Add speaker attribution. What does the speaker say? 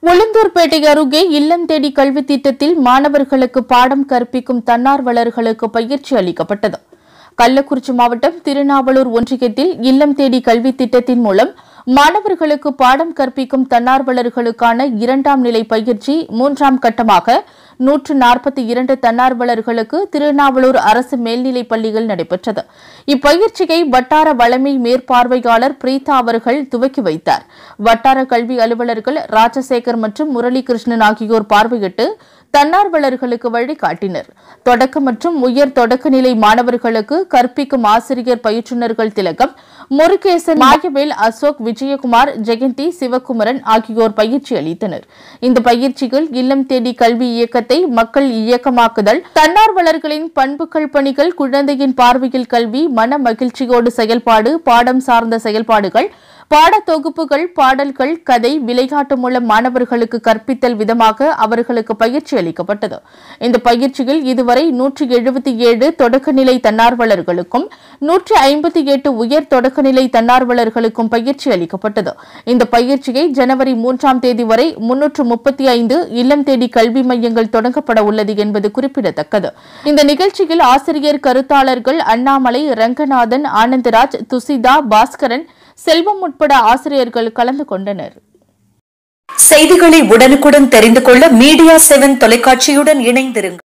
Speaker 1: உளுந்தூர்பேட்டை அருகே இல்லம் தேடி கல்வி திட்டத்தில் மாணவர்களுக்கு பாடம் கற்பிக்கும் தன்னார்வலர்களுக்கு பயிற்சி அளிக்கப்பட்டது கள்ளக்குறிச்சி மாவட்டம் திருநாவலூர் ஒன்றியத்தில் இல்லம் தேடி கல்வி திட்டத்தின் மூலம் மாணவர்களுக்கு பாடம் கற்பிக்கும் தன்னார்வலர்களுக்கான இரண்டாம் நிலை பயிற்சி மூன்றாம் கட்டமாக நூற்று நாற்பத்தி இரண்டு தன்னார்வலர்களுக்கு திருநாவலூர் அரசு மேல்நிலைப் பள்ளியில் நடைபெற்றது இப்பயிற்சியை வட்டார வளமை மேற்பார்வையாளர் பிரீதா அவர்கள் துவக்கி வைத்தார் வட்டார கல்வி அலுவலர்கள் ராஜசேகர் மற்றும் முரளிகிருஷ்ணன் ஆகியோர் பார்வையிட்டு தன்னார்வலர்களுக்கு வழிகாட்டினர் தொடக்க மற்றும் உயர் தொடக்கநிலை மாணவர்களுக்கு கற்பிக்கும் ஆசிரியர் பயிற்றுநர்கள் திலகம் முருகேசன் மாயவேல் அசோக் விஜயகுமார் ஜெயந்தி சிவகுமரன் ஆகியோர் பயிற்சி அளித்தனர் இந்த பயிற்சிகள் இல்லம் தேடி கல்வி இயக்கத்தை மக்கள் இயக்கமாக்குதல் தன்னார்வலர்களின் பண்புகள் பணிகள் குழந்தையின் பார்வையில் கல்வி மன மகிழ்ச்சியோடு செயல்பாடு பாடம் சார்ந்த செயல்பாடுகள் பாட தொகுப்புகள் பாடல்கள் கதை விளையாட்டு மூலம் மாணவர்களுக்கு கற்பித்தல் விதமாக அவர்களுக்கு பயிற்சி அளிக்கப்பட்டது இந்த பயிற்சியில் இதுவரை நூற்றி எழுபத்தி ஏழு தொடக்கநிலை தன்னார்வலர்களுக்கும் நூற்றி ஐம்பத்தி எட்டு உயர் தொடக்கநிலை தன்னார்வலர்களுக்கும் பயிற்சி அளிக்கப்பட்டது இந்த பயிற்சியை ஜனவரி மூன்றாம் தேதி வரை முன்னூற்று முப்பத்தி ஐந்து இல்லம் தேடி கல்வி மையங்கள் தொடங்கப்பட உள்ளது என்பது குறிப்பிடத்தக்கது இந்த நிகழ்ச்சியில் ஆசிரியர் கருத்தாளர்கள் அண்ணாமலை ரங்கநாதன் ஆனந்தராஜ் துசிதா பாஸ்கரன் செல்வம் உட்பட ஆசிரியர்கள் கலந்து கொண்டனர்
Speaker 2: செய்திகளை உடனுக்குடன் தெரிந்து கொள்ள மீடியா செவன் தொலைக்காட்சியுடன் இணைந்திருங்கள்